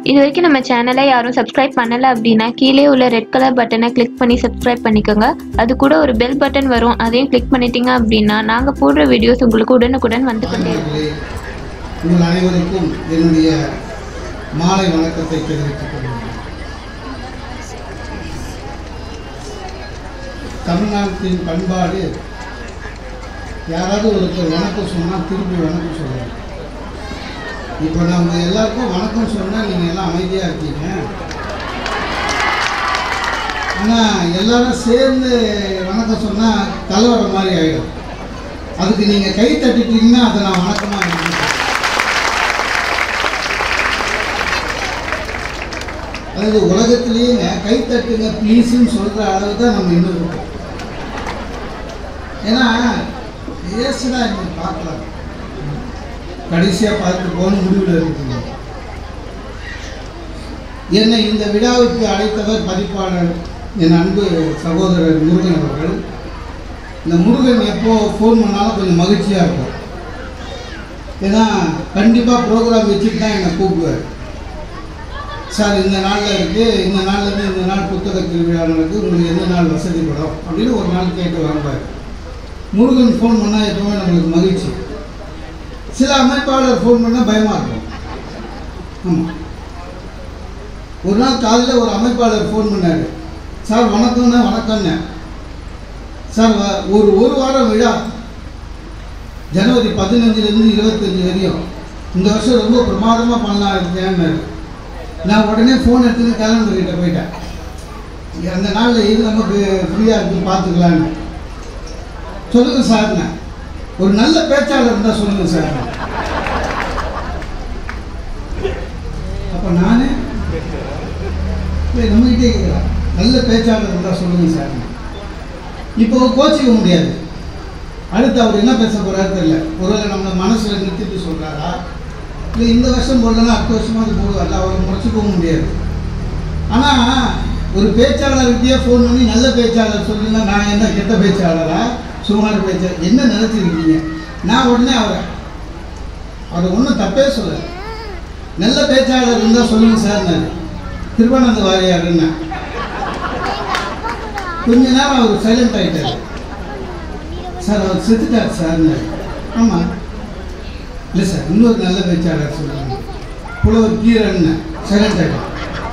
இது வரைக்கும் நம்ம சேனலை யாரும் சப்ஸ்கிரைப் பண்ணல அப்படின்னா கீழே உள்ள ரெட் கலர் பட்டனை கிளிக் பண்ணி சப்ஸ்கிரைப் பண்ணிக்கோங்க அது கூட ஒரு பெல் பட்டன் வரும் அதையும் கிளிக் பண்ணிட்டீங்க அப்படின்னா நாங்கள் போடுற வீடியோஸ் உங்களுக்கு உடனுக்குடன் வந்து கொண்டே இருக்கும் மாணவர்களே உங்கள் அனைவருக்கும் என்னுடைய மாலை வணக்கத்தை தெரிவித்துக் கொள்கிறேன் தமிழ்நாட்டின் பண்பாடு யாராவது ஒருத்தர் வணக்கம் சொன்னால் திருப்பி வணக்கம் சொல்லணும் இப்போ நம்ம எல்லாருக்கும் வணக்கம் சொன்னால் நீங்கள் எல்லாம் அமைதியாக இருக்கீங்க ஆனால் எல்லாரும் சேர்ந்து வணக்கம் சொன்னால் கலவரம் மாதிரி ஆகிடும் அதுக்கு நீங்கள் கை தட்டிட்டீங்கன்னா அதை நான் வணக்கமாக நினைக்கிறேன் அதாவது உலகத்திலேயே கை தட்டுங்க ப்ளீஸ்ன்னு சொல்கிற அளவு தான் நம்ம இன்னும் இருக்கோம் ஏன்னா ஏசுனா நீங்கள் பார்க்கலாம் கடைசியாக பார்த்து போன முடிவில் இருக்கீங்க என்னை இந்த விழாவுக்கு அழைத்தவர் பதிப்பாளர் என் அன்பு சகோதரர் முருகன் அவர்கள் இந்த முருகன் எப்போ ஃபோன் பண்ணாலும் கொஞ்சம் மகிழ்ச்சியாக இருக்கும் ஏன்னா கண்டிப்பாக ப்ரோக்ராம் வச்சுட்டு தான் என்னை கூப்பிடுவார் சார் இந்த நாளில் இருக்குது இந்த நாள்லேருந்து இந்த நாள் புத்தக திருவிழா நடக்குது உங்களுக்கு எந்த நாள் வசதிப்படும் அப்படின்னு ஒரு நாள் கேட்டு வருவார் முருகன் ஃபோன் பண்ணால் எப்பவுமே நம்மளுக்கு மகிழ்ச்சி சில அமைப்பாளர் ஃபோன் பண்ணால் பயமாக இருக்கும் ஆமாம் ஒரு நாள் காலையில் ஒரு அமைப்பாளர் ஃபோன் பண்ணார் சார் வணக்கம்ண்ணே வணக்கம்ண்ணே சார் வ- ஒரு ஒரு வாரம் விழா ஜனவரி பதினஞ்சுலேருந்து இருபத்தஞ்சி வரையும் இந்த வருஷம் ரொம்ப பிரமாதமாக பண்ணலாம் இருக்கேன்னு நான் உடனே ஃபோன் எடுத்துன்னு கேலண்டர் கிட்ட போயிட்டேன் அந்த நாளில் இது நமக்கு ஃப்ரீயாக இருக்கு பார்த்துக்கலான்னு சொல்லுங்கள் சார்ண்ணே ஒரு நல்ல பேச்சாளர் இருந்தால் சொல்லுங்கள் சார் அப்போ நானே இல்லை நம்மகிட்டே கேட்குறேன் நல்ல பேச்சாளர் இருந்தால் சொல்லுங்கள் சார் இப்போ கோச்சிக்க முடியாது அடுத்து அவர் என்ன பேச போறாரு தெரியல ஒருவேளை நம்ம மனசுல நிறுத்திட்டு சொல்றாரா இல்லை இந்த வருஷம் போடலன்னா அடுத்த வருஷமாவது போடுவார்ல அவரை முறைச்சிக்கவும் முடியாது ஆனால் ஒரு பேச்சாளர்கிட்டயே ஃபோன் பண்ணி நல்ல பேச்சாளர் சொல்லுங்க நான் என்ன கெட்ட பேச்சாளரா சுமார் பேச்சாளர் என்ன நினச்சிருக்கீங்க நான் உடனே அவரை அவரை ஒன்றும் தப்பே சொல்ல நல்ல பேச்சாளர் இருந்தால் சொல்லுங்க சார் திருவானந்த வாரியாருன்னா கொஞ்ச நேரம் அவர் சைலண்ட் ஆயிட்டாரு சார் அவர் செத்துட்டார் சார்னு ஆமாம் இல்லை சார் இன்னொரு நல்ல பேச்சாளர் சொல்லுங்க புலவர் கீரன் சைலண்ட் ஆகிட்டார்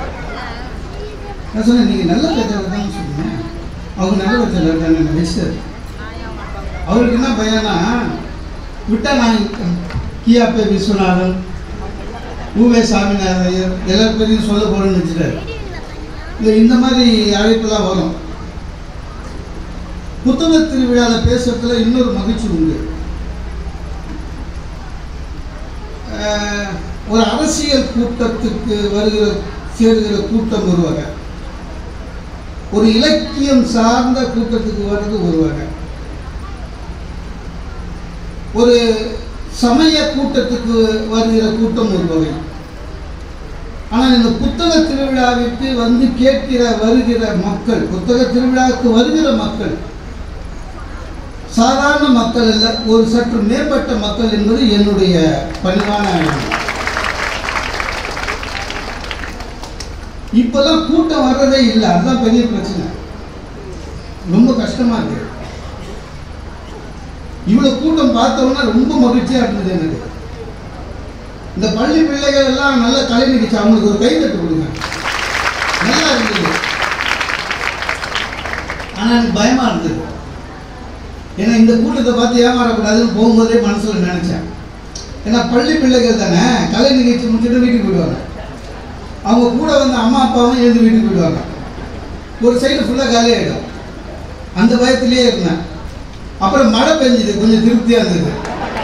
நான் சொன்னேன் நீங்கள் நல்ல பேச்சாளர் தான் சொன்னீங்க அவங்க நல்ல பேச்சாளர் தானே வயசு அவருக்கு என்ன பையனா விட்டா நான் கியாப்பே விஸ்வநாதன் ஊவே சாமிநாதன் ஐயர் எல்லா பேரையும் சொல்ல போகிறேன்னு வச்சுட்டாரு இல்லை இந்த மாதிரி அழைப்பெல்லாம் வரும் புத்தக திருவிழாவில் பேசுறதுல இன்னொரு மகிழ்ச்சி உண்டு அஹ், ஒரு அரசியல் கூட்டத்துக்கு வருகிற சேருகிற கூட்டம் ஒரு வகை ஒரு இலக்கியம் சார்ந்த கூட்டத்துக்கு வர்றது ஒரு வகை ஒரு சமய கூட்டத்துக்கு வருகிற கூட்டம் ஒரு வகை ஆனால் இந்த புத்தக திருவிழாவிற்கு வந்து கேட்கிற வருகிற மக்கள் புத்தக திருவிழாவுக்கு வருகிற மக்கள் சாதாரண மக்கள் அல்ல ஒரு சற்று மேம்பட்ட மக்கள் என்பது என்னுடைய பணிவான எண்ணம். இப்பெல்லாம் கூட்டம் வர்றதே இல்லை அதுதான் பெரிய பிரச்சனை ரொம்ப கஷ்டமா இருக்கு இவ்வளவு கூட்டம் பார்த்தோம்னா ரொம்ப மகிழ்ச்சியா இருந்தது எனக்கு இந்த பள்ளி பிள்ளைகள் எல்லாம் நல்ல கலை நிகழ்ச்சி அவங்களுக்கு ஒரு கைதட்டு கொடுங்க நல்லா இருந்தது ஆனா எனக்கு பயமா இருந்தது ஏன்னா இந்த கூட்டத்தை பார்த்து ஏமாறக்கூடாதுன்னு போகும்போதே மனசுல நினைச்சேன் ஏன்னா பள்ளி பிள்ளைகள் தானே கலை நிகழ்ச்சி முடிச்சுட்டு வீட்டுக்கு போயிடுவாங்க அவங்க கூட வந்த அம்மா அப்பாவும் எழுந்து வீட்டுக்கு போயிடுவாங்க ஒரு சைடு ஃபுல்லாக காலி ஆகிடும் அந்த பயத்திலேயே இருந்தேன் அப்புறம் மழை பெஞ்சுது கொஞ்சம் திருப்தியாக இருந்தது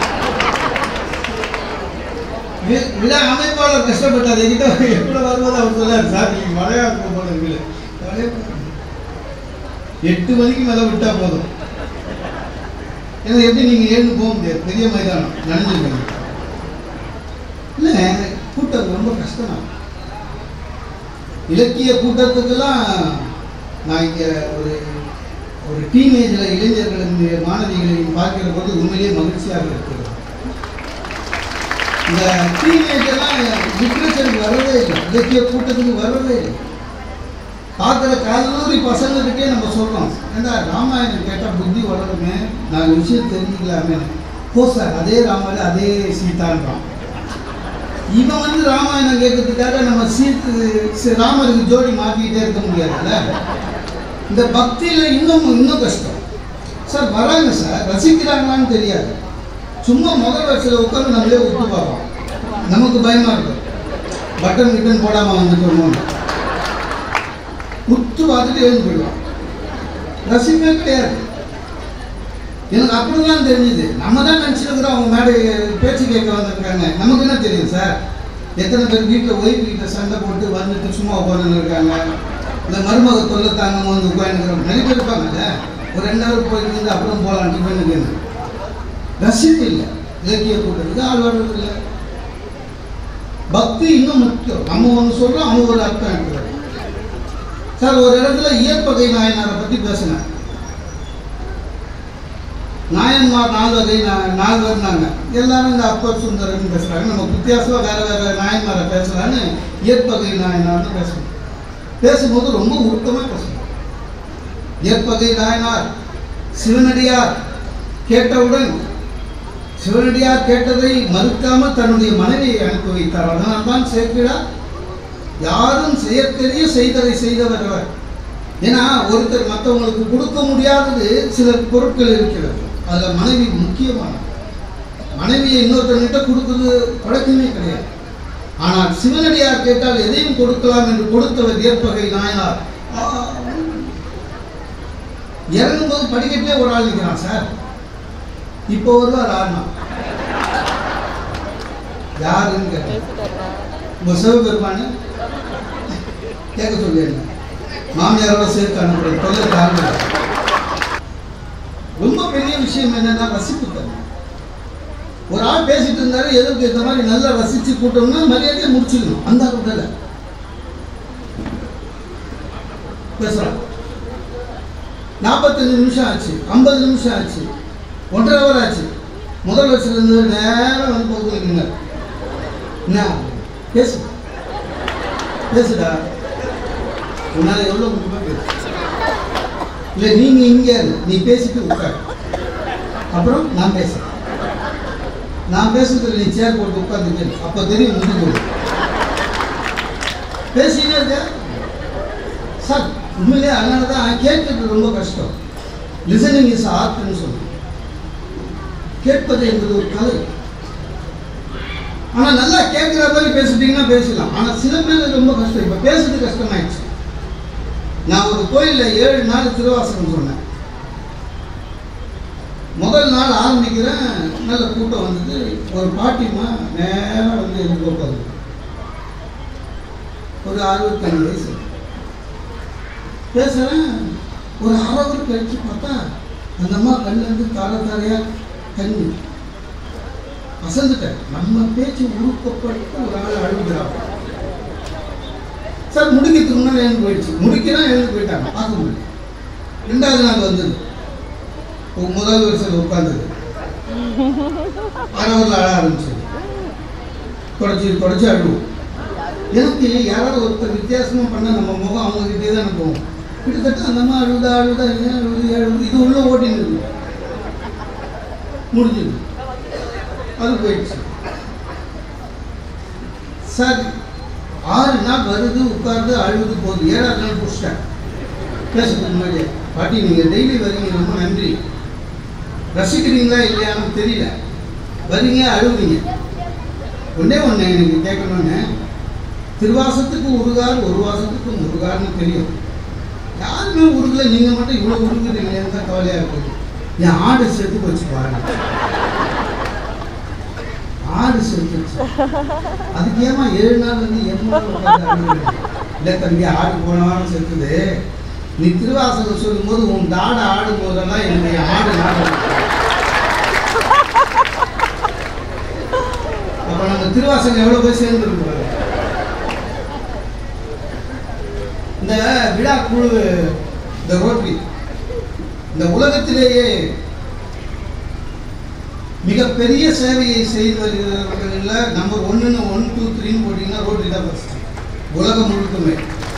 வி- விழா அமைப்பாளர் கஷ்டப்பட்டார் என்கிட்ட எப்படி வரும்போது அவர் சொன்னார் சார் நீங்கள் மழையா இருக்க போல இருக்குல்ல மழையா இருக்கு." எட்டு மணிக்கு மேலே விட்டா போதும் ஏன்னா எப்படி நீங்கள் ஏழு போக முடியாது பெரிய மைதானம் நனைஞ்சிருக்கீங்க இல்லை கூட்டம் ரொம்ப கஷ்டம் தான் இலக்கிய கூட்டத்துக்கெல்லாம் நான் இங்கே ஒரு ஒரு டீனேஜில் இளைஞர்களின் மாணவிகளையும் பார்க்கிற போது உண்மையிலேயே மகிழ்ச்சியாக இருக்கிறது இந்த டீனேஜெல்லாம் லிட்ரேச்சருக்கு வரவே இல்லை இலக்கிய கூட்டத்துக்கு வரவே இல்லை பார்க்குற கல்லூரி பசங்கக்கிட்டே நம்ம சொல்கிறோம் ஏண்டா ராமாயணம் கேட்டால் புத்தி வளருமே நாலு விஷயம் தெரிஞ்சுக்கலாமே போ சார் அதே ராமர் அதே சீதான்றான் இவன் வந்து ராமாயணம் கேட்கறதுக்காக நம்ம சீத்து சி- ராமருக்கு ஜோடி மாற்றிக்கிட்டே இருக்க முடியாதுல்ல இந்த பக்தியில் இன்னும் இன்னும் கஷ்டம் சார் வராங்க சார் ரசிக்கிறாங்களான்னு தெரியாது சும்மா முதல் வரிசையில் உட்காந்து நம்மளே உத்து பார்ப்போம் நமக்கு பயமாக இருக்கும் பட்டன் கிட்டன் போடாமல் வந்துட்டோமோன்னு உத்து பார்த்துட்டு எழுந்து போயிடுவான் ரசிப்பே கிடையாது எனக்கு அப்படிதான் தெரிஞ்சுது நம்ம தான் நினச்சிருக்கிறோம் அவங்க மேடை பேச்சு கேட்க வந்திருக்காங்க நமக்கு என்ன தெரியும் சார் எத்தனை பேர் வீட்டில் ஒய்ஃப் வீட்டில் சண்டை போட்டு வந்துட்டு சும்மா உட்காந்துன்னு இருக்காங்க இந்த மருமக தொல்லை தாங்காம வந்து உட்காந்துக்கிறோம் நிறைய பேர் இருப்பாங்கல்ல ஒரு ரெண்டு ஹவர் போயிட்டு வந்து அப்புறம் போகலாம் டிஃபனுக்கு ரசிப்பு இல்லை இலக்கிய கூட்டத்துக்கு ஆள் வர்றது இல்லை பக்தி இன்னும் முக்கியம் நம்ம ஒன்று சொல்கிறோம் அவங்க ஒரு அர்த்தம் எடுக்கிறாங்க சார் ஒரு இடத்துல இயற்பகை நாயனாரை பற்றி பேசினேன் நாயன்மார் நாலு வகை நா- நால்வர்னாங்க எல்லாரும் இந்த அப்பர் சுந்தரன் பேசுகிறாங்க நம்ம வித்தியாசமாக வேறு வேறு நாயன்மாரை பேசலான்னு இயற்பகை நாயனார்னு பேசணும் பேசும்போது ரொம்ப உருக்கமாக பேசணும் இயற்பகை நாயனார் சிவனடியார் கேட்டவுடன் சிவனடியார் கேட்டதை மறுக்காமல் தன்னுடைய மனைவியை அனுப்பி வைத்தார் அதனால் தான் சேர்க்கிறார் யாரும் செய்யத்தெரிய செய்ததை செய்தவர் அவர் ஏன்னா ஒருத்தர் மற்றவங்களுக்கு கொடுக்க முடியாதது சில பொருட்கள் இருக்கிறது அதில் மனைவி முக்கியமானது மனைவியை இன்னொருத்தர்கிட்ட கொடுக்குறது பழக்கமே கிடையாது ஆனால் சிவனடியார் கேட்டால் எதையும் கொடுக்கலாம் என்று கொடுத்தவர் ஏற்பகை நாயனார் ஆ, இறங்கும்போது படிக்கட்டிலே ஒரு ஆள் நிற்கிறான் சார் இப்போ வருவார் ஆனா யாருன்னு கேட்டேன் உங்க சிவபெருமானு கேட்க சொல்லி என்ன மாமியாரோட சேர்த்து அனுப்புறது தொல்லை காரணம் இல்லை. ரொம்ப பெரிய விஷயம் என்னன்னா ரசிப்பு தன்மை ஒரு ஆள் பேசிட்டு இருந்தாரு எதற்கு இந்த மாதிரி நல்லா ரசிச்சு கூட்டம்னா மரியாதையை முடிச்சுக்கணும் அந்த விடல பேசுறான் நாற்பத்தஞ்சு நிமிஷம் ஆச்சு ஐம்பது நிமிஷம் ஆச்சு ஒன்றரை ஹவர் ஆச்சு முதல் வருஷத்துல இருந்து நேரம் வந்து போக்குறீங்க என்ன பேசு பேசுடா உன்னால எவ்வளோ முடியுமோ பேசு இல்லை நீங்க இங்கே இரு. நீ பேசிட்டு உட்கார் அப்புறம் நான் பேசுறேன் நான் பேசுறதுல நீ சேர் போட்டு உட்காந்துட்டு அப்போ தெரியும் முடிஞ்சு போகும் பேசினே இருக்க சார் உண்மையிலே அதனால தான் கேட்கறது ரொம்ப கஷ்டம் லிசனிங் இஸ் ஆர்ட்னு சொல்லுவோம் கேட்பது என்பது ஒரு கலை ஆனால் நல்லா கேட்குற மாதிரி பேசிட்டீங்கன்னா பேசலாம் ஆனால் சில பேர் ரொம்ப கஷ்டம் இப்போ பேசுறது கஷ்டமாயிடுச்சு நான் ஒரு கோயிலில் ஏழு நாள் திருவாசகம் சொன்னேன் முதல் நாள் ஆரம்பிக்கிறேன் நல்ல கூட்டம் வந்தது ஒரு பாட்டிமா நேராக வந்து எனக்கு உட்காந்து ஒரு அறுபத்தஞ்சு வயசு பேசுகிறேன் ஒரு அரை அவர் கழிச்சு பார்த்தா அந்த அம்மா கண்ணிலேருந்து தார தாரையாக தண்ணி அசந்துட்டேன் நம்ம பேச்சு உருக்கப்பட்டு ஒரு ஆள் அழுகிறாங்க சார் முடிக்கிறதுக்கு முன்னாடி எழுந்து போயிடுச்சு முடிக்கிறான் எழுந்து போயிட்டாங்க பார்க்க முடியல ரெண்டாவது நாள் வந்தது ஒரு முதல் வரிசையில் உட்காந்தது அறவரில் அழ ஆரம்பிச்சது தொடச்சி தொடச்சி அழுவோம் எனக்கு யாராவது ஒருத்தர் வித்தியாசமாக பண்ண நம்ம முகம் அவங்ககிட்டே தான் போவோம் கிட்டத்தட்ட அந்த அம்மா அழுதா அழுதா ஏன் அழுது அழுது இது உள்ள ஓட்டின்னு இருக்கு முடிஞ்சது அது போயிடுச்சு சார் ஆறு நாள் வருது உட்கார்ந்து அழுது போகுது ஏழாவது நாள் பிடிச்சிட்டேன் பேசுறதுக்கு முன்னாடி பாட்டி நீங்கள் டெய்லி வரீங்க ரொம்ப நன்றி ரசிக்கிறீங்களா இல்லையான்னு தெரியல வரீங்க அழுவீங்க ஒன்றே ஒன்று எனக்கு கேட்கணுன்னு திருவாசத்துக்கு உருகார் ஒரு வாசத்துக்கு முருகார்னு தெரியும் யாருமே உருகல நீங்கள் மட்டும் இவ்வளோ உருகுறீங்களேன்னு தான் கவலையாக இருக்குது என் ஆடு செத்து போச்சு பாருங்க ஆடு செத்துச்சு அதுக்கு ஏமா ஏழு நாள் வந்து எம்ம இல்லை தம்பி ஆடு போன வாரம் செத்துது நீ திருவாசகம் சொல்லும்போது உன் தாடை ஆடும் போதெல்லாம் என்னுடைய ஆடு நாடு அப்ப நம்ம திருவாசகம் எவ்வளவு போய் சேர்ந்துருக்கு பாரு. இந்த விழா குழு இந்த ரோட்டரி இந்த உலகத்திலேயே மிகப்பெரிய சேவையை செய்து வருகிறவர்களில் நம்பர் ஒன்றுன்னு ஒன் டூ த்ரீன்னு போட்டிங்கன்னா ரோட்டரி தான் ஃபஸ்ட்டு உலகம் முழுக்குமே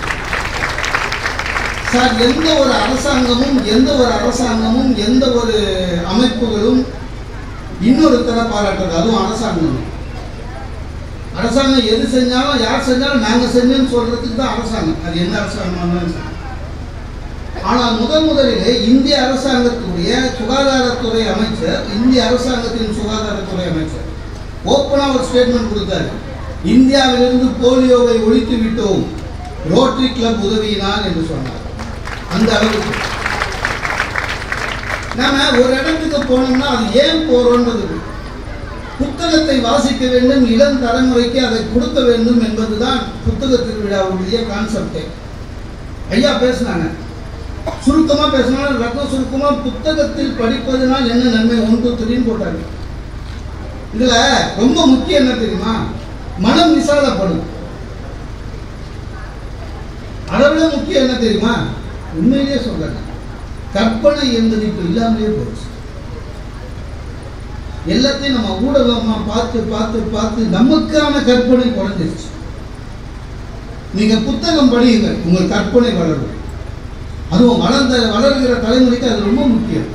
சார் எந்த ஒரு அரசாங்கமும் எந்த ஒரு அரசாங்கமும் எந்த ஒரு அமைப்புகளும் இன்னொருத்தரை பாராட்டுறது அதுவும் அரசாங்கம் அரசாங்கம் எது செஞ்சாலும் யார் செஞ்சாலும் நாங்கள் செஞ்சோன்னு சொல்றதுக்கு தான் அரசாங்கம் அது எந்த அரசாங்கமாக இருந்தாலும் சரி. ஆனால் முதன் முதலிலே இந்திய அரசாங்கத்துடைய சுகாதாரத்துறை அமைச்சர் இந்திய அரசாங்கத்தின் சுகாதாரத்துறை அமைச்சர் ஓப்பனாக ஒரு ஸ்டேட்மெண்ட் கொடுத்தாரு இந்தியாவிலிருந்து போலியோவை ஒழித்து விட்டோம் ரோட்டரி கிளப் உதவியினால் என்று சொன்னார் அந்த அளவுக்கு நாம ஒரு இடத்துக்கு போனோம்னா அது ஏன் போறோன்றது இருக்கு. புத்தகத்தை வாசிக்க வேண்டும் இளம் தலைமுறைக்கு அதை கொடுக்க வேண்டும் என்பதுதான் புத்தக திருவிழாவுடைய கான்செப்டே ஐயா பேசினாங்க சுருக்கமா பேசினாலும் ரத்ன சுருக்கமா புத்தகத்தில் படிப்பதனால் என்ன நன்மை ஒன்று த்ரீன்னு போட்டாங்க இதுல ரொம்ப முக்கியம் என்ன தெரியுமா மனம் விசாலப்படும் அதை விட முக்கியம் என்ன தெரியுமா உண்மையிலேயே சொல்றேன் கற்பனை என்பது இப்ப இல்லாமலே போச்சு எல்லாத்தையும் நம்ம ஊடகமா பார்த்து பார்த்து பார்த்து நமக்கான கற்பனை குறைஞ்சிருச்சு நீங்க புத்தகம் படியுங்கள் உங்கள் கற்பனை வளரும் அதுவும் வளர்ந்த வளர்கிற தலைமுறைக்கு அது ரொம்ப முக்கியம்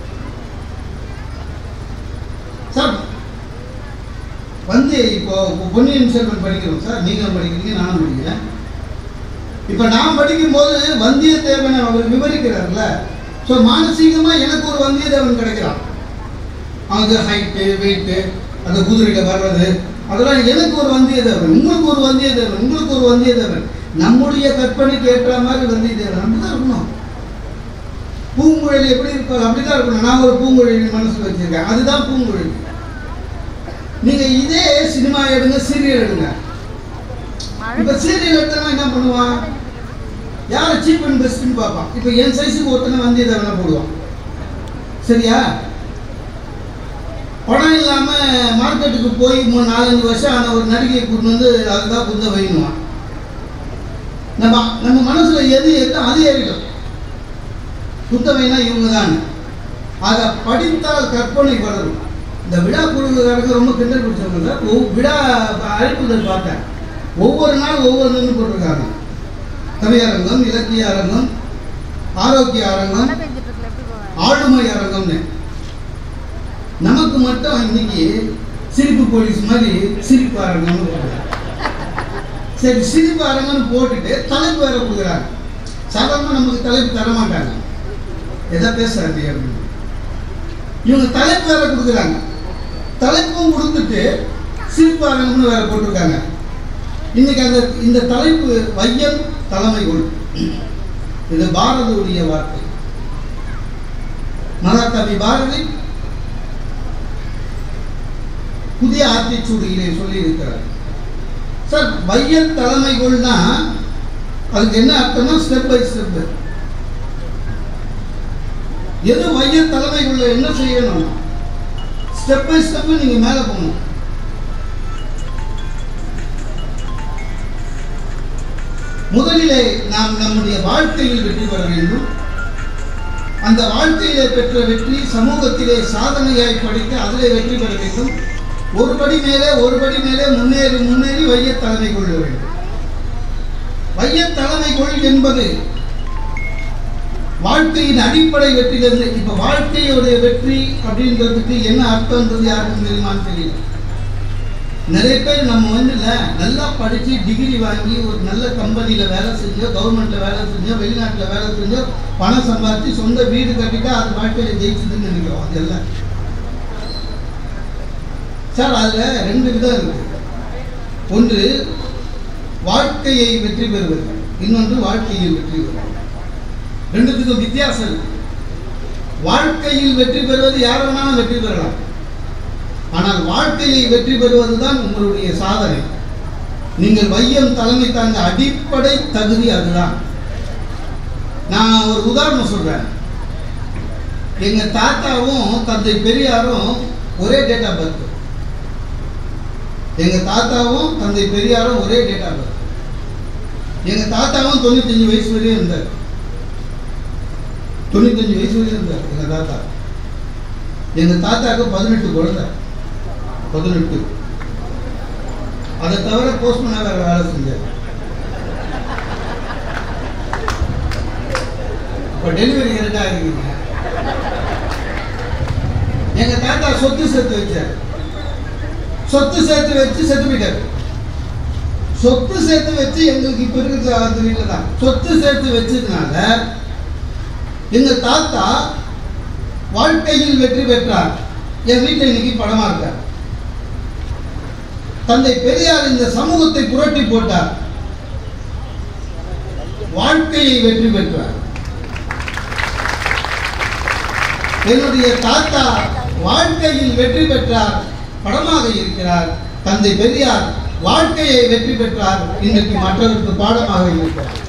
சார் வந்து இப்போ இப்போ பொன்னியின் செல்வன் படிக்கிறோம் சார் நீங்களும் படிக்கிறீங்க நானும் படிக்கிறேன் இப்போ நான் படிக்கும்போது வந்தியத்தேவனை அவர் விவரிக்கிறார்ல ஸோ மானசீகமாக எனக்கு ஒரு வந்தியத்தேவன் கிடைக்கிறான் அவங்க ஹைட்டு வெயிட்டு அந்த குதிரையில் வர்றது அதெல்லாம் எனக்கு ஒரு வந்தியத்தேவன் உங்களுக்கு ஒரு வந்தியத்தேவன் உங்களுக்கு ஒரு வந்தியத்தேவன் நம்முடைய கற்பனைக்கு ஏற்ற மாதிரி வந்தியத்தேவன் அப்படிதான் இருக்கணும் பூங்குழலி எப்படி இருப்பார் அப்படிதான் இருக்கணும் நான் ஒரு பூங்குழலி மனசுல வச்சிருக்கேன் அதுதான் பூங்குழலி நீங்க இதே சினிமா எடுங்க சீரியல் எடுங்க இப்ப சீரியல் எடுத்தனா என்ன பண்ணுவான் யாரை சீப் அண்ட் பெஸ்ட்னு பார்ப்பான் இப்போ என் சைஸுக்கு ஒருத்தனை வந்தியத்தேவனை போடுவான் சரியா பணம் இல்லாம மார்க்கெட்டுக்கு போய் மூணு நாலஞ்சு வருஷம் ஆன ஒரு நடிகையை கூட்டு வந்து அதுதான் குந்த வைணுவான் நம்ம நம்ம மனசுல எது இருக்கோ அது ஏறிடும் குத்தவைனா இவங்க தான் அதை படித்தால் கற்பனை வளரும் இந்த விழா குழுக்காரங்க ரொம்ப கிண்டல் பிடிச்சவங்க ஒவ்- விழா அழைப்புதல் பார்த்தேன் ஒவ்வொரு நாள் ஒவ்வொன்று போட்டிருக்காங்க கவியரங்கம் இலக்கிய அரங்கம் ஆரோக்கிய அரங்கம் ஆளுமை அரங்கம்னு நமக்கு மட்டும் இன்னைக்கு சிரிப்பு போலீஸ் மாதிரி சிரிப்பு அரங்கம்னு போடுறாங்க சரி சிரிப்பு அரங்கம்னு போட்டுட்டு தலைப்பு வேற கொடுக்குறாங்க சாதாரணமாக நமக்கு தலைப்பு தர மாட்டாங்க எதா பேசுறாரு அப்படின்னு இவங்க தலைப்பு வேற கொடுக்குறாங்க தலைப்பும் கொடுத்துட்டு சிரிப்பு அரங்கம்னு வேற போட்டிருக்காங்க இன்னைக்கு அந்த இந்த தலைப்பு வையம் தலைமை கொள் இது பாரதியுடைய வார்த்தை மகாகவி பாரதி புதிய ஆத்திச்சூடியிலே சொல்லி இருக்கிறார் சார் வையல் தலைமைகள்னா அதுக்கு என்ன அர்த்தம்னா ஸ்டெப் பை ஸ்டெப் எது வையல் தலைமைக்குள்ள என்ன செய்யணும் ஸ்டெப் பை ஸ்டெப் நீங்க மேல போகணும் முதலிலே நாம் நம்முடைய வாழ்க்கையில் வெற்றி பெற வேண்டும் அந்த வாழ்க்கையிலே பெற்ற வெற்றி சமூகத்திலே சாதனையாய் படிக்க அதிலே வெற்றி பெற வேண்டும் ஒரு படி மேலே ஒரு படி மேலே முன்னேறி முன்னேறி வையத் தலைமை கொள்ள வேண்டும் வையத் தலைமை கொள் என்பது வாழ்க்கையின் அடிப்படை வெற்றியிலிருந்து இப்ப வாழ்க்கையுடைய வெற்றி அப்படின்றதுக்கு என்ன அர்த்தம்ன்றது யாருக்கும் தெரியுமான்னு தெரியல நிறைய பேர் நம்ம வந்து இல்ல நல்லா படிச்சு டிகிரி வாங்கி ஒரு நல்ல கம்பெனியில வேலை செஞ்சோ கவர்மெண்ட்ல வேலை செஞ்சோ வெளிநாட்டுல வேலை செஞ்சோ பணம் சம்பாதிச்சு சொந்த வீடு கட்டிட்டா அது வாழ்க்கையில ஜெயிச்சதுன்னு நினைக்கிறோம் அது எல்லாம் சார் அதுல ரெண்டு விதம் இருக்கு ஒன்று வாழ்க்கையை வெற்றி பெறுவது இன்னொன்று வாழ்க்கையில் வெற்றி பெறுவது ரெண்டுத்துக்கும் வித்தியாசம் இருக்கு வாழ்க்கையில் வெற்றி பெறுவது யார் வேணாலும் வெற்றி பெறலாம் ஆனால் வாழ்க்கையை வெற்றி பெறுவதுதான் உங்களுடைய சாதனை நீங்கள் வையம் தலைமை தாங்க அடிப்படை தகுதி அதுதான் நான் ஒரு உதாரணம் சொல்றேன் எங்க தாத்தாவும் தந்தை பெரியாரும் ஒரே டேட் ஆஃப் பர்த் எங்க தாத்தாவும் தந்தை பெரியாரும் ஒரே டேட் ஆஃப் பர்த் எங்க தாத்தாவும் தொண்ணூத்தஞ்சு வயசு வரையும் இருந்தார் தொண்ணூத்தஞ்சு வயசு வரையும் இருந்தார் எங்க தாத்தா எங்கள் தாத்தாவுக்கு பதினெட்டு குழந்தை பதினெட்டு அதை தவிர போஸ்ட்மேனாக வேறு வேலை செஞ்சார் இப்போ டெலிவரி இருக்கா இருக்கீங்க எங்க தாத்தா சொத்து சேர்த்து வச்சார் சொத்து சேர்த்து வச்சு செத்து போயிட்டார் சொத்து சேர்த்து வச்சு எங்களுக்கு இப்ப இருக்கிறது அந்த வீட்டில் தான் சொத்து சேர்த்து வச்சதுனால எங்க தாத்தா வாழ்க்கையில் வெற்றி பெற்றார் என் வீட்டில் இன்னைக்கு படமா இருக்கார் தந்தை பெரியார் இந்த சமூகத்தை புரட்டி போட்டார் வாழ்க்கையை வெற்றி பெற்றார் என்னுடைய தாத்தா வாழ்க்கையில் வெற்றி பெற்றார் படமாக இருக்கிறார் தந்தை பெரியார் வாழ்க்கையை வெற்றி பெற்றார் இன்றைக்கு மற்றவருக்கு பாடமாக இருக்கிறார்